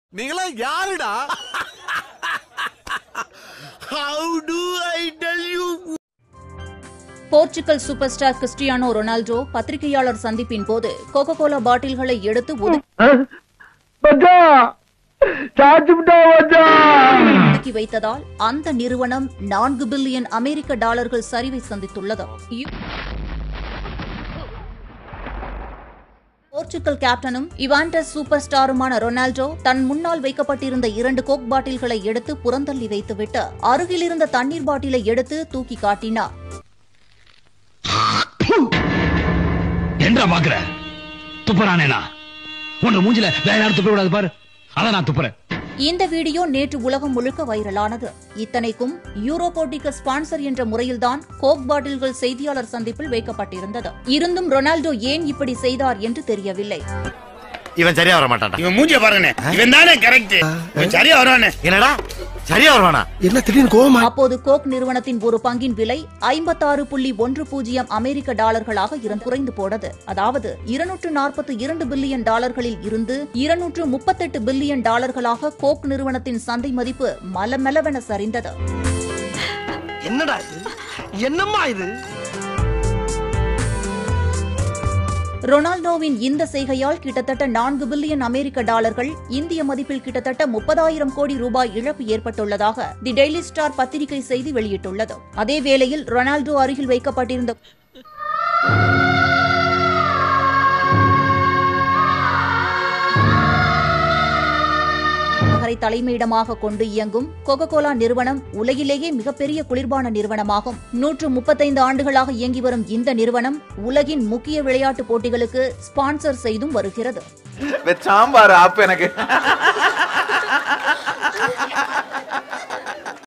நீங்களா யாருடா how to I tell you Portugal super star Cristiano Ronaldo பத்திரிகையாளர் சந்திப்பின் போது கோகோ கோலா பாட்டில்களை எடுத்து ஒதுக்கி வைத்ததால் அந்த நிறுவனம் நான்கு பில்லியன் அமெரிக்க டாலர்கள் சரிவை சந்தித்துள்ளது இ- போர்ச்சுகல் கேப்டனும் இவாண்டஸ் சூப்பர் ஸ்டாருமான ரொனால்டோ தன் முன்னால் வைக்கப்பட்டிருந்த இரண்டு கோக் பாட்டில்களை எடுத்து புறந்தள்ளி வைத்துவிட்டு அருகில் இருந்த தண்ணீர் பாட்டிலை எடுத்து தூக்கி காட்டினார் என்ன பாக்குற துப்புறானேனா உன்னோட மூஞ்சில வேற யாரும் துப்ப விடாது பாரு அதான் நான் துப்புறேன் இந்த வீடியோ நேற்று உலகம் முழுக்க வைரலானது இத்தனைக்கும் யூரோபோட்டிக்க ஸ்பான்சர் என்ற முறையில்தான் கோக் பாட்டில்கள் செய்தியாளர் சந்திப்பில் வைக்கப்பட்டிருந்தது இருந்தும் ரொனால்டோ ஏன் இப்படி செய்தார் என்று தெரியவில்லை இவன் சரியா வர மாட்டான்டா இவன் மூஞ்சிய பாருங்கண்ணே இவன் தானே கரெக்ட் இவன் சரியா வருவானே என்னடா சரியா வருவானா என்ன திடீர்னு கோவமா அப்போது கோக் நிறுவனத்தின் ஒரு பங்கின் விலை ஐம்பத்தாறு புள்ளி ஒன்று பூஜ்ஜியம் அமெரிக்க டாலர்களாக இருந்து குறைந்து போனது அதாவது இருநூற்று நாற்பத்தி இரண்டு பில்லியன் டாலர்களில் இருந்து இருநூற்று முப்பத்தெட்டு பில்லியன் டாலர்களாக கோக் நிறுவனத்தின் சந்தை மதிப்பு மலமெலவென சரிந்தது என்னடா இது என்னம்மா இது ரொனால்டோவின் இந்த செய்கையால் கிட்டத்தட்ட நான்கு பில்லியன் அமெரிக்க டாலர்கள் இந்திய மதிப்பில் கிட்டத்தட்ட முப்பதாயிரம் கோடி ரூபாய் இழப்பு ஏற்பட்டுள்ளதாக தி டெய்லி ஸ்டார் பத்திரிகை செய்தி வெளியிட்டுள்ளது அதே வேளையில் ரொனால்டோ அருகில் வைக்கப்பட்டிருந்த நகரை தலைமையிடமாக கொண்டு இயங்கும் கோகோ கோலா நிறுவனம் உலகிலேயே மிகப்பெரிய குளிர்பான நிறுவனமாகும் நூற்று முப்பத்தைந்து ஆண்டுகளாக இயங்கி வரும் இந்த நிறுவனம் உலகின் முக்கிய விளையாட்டு போட்டிகளுக்கு ஸ்பான்சர் செய்தும் வருகிறது சாம்பார் ஆப் எனக்கு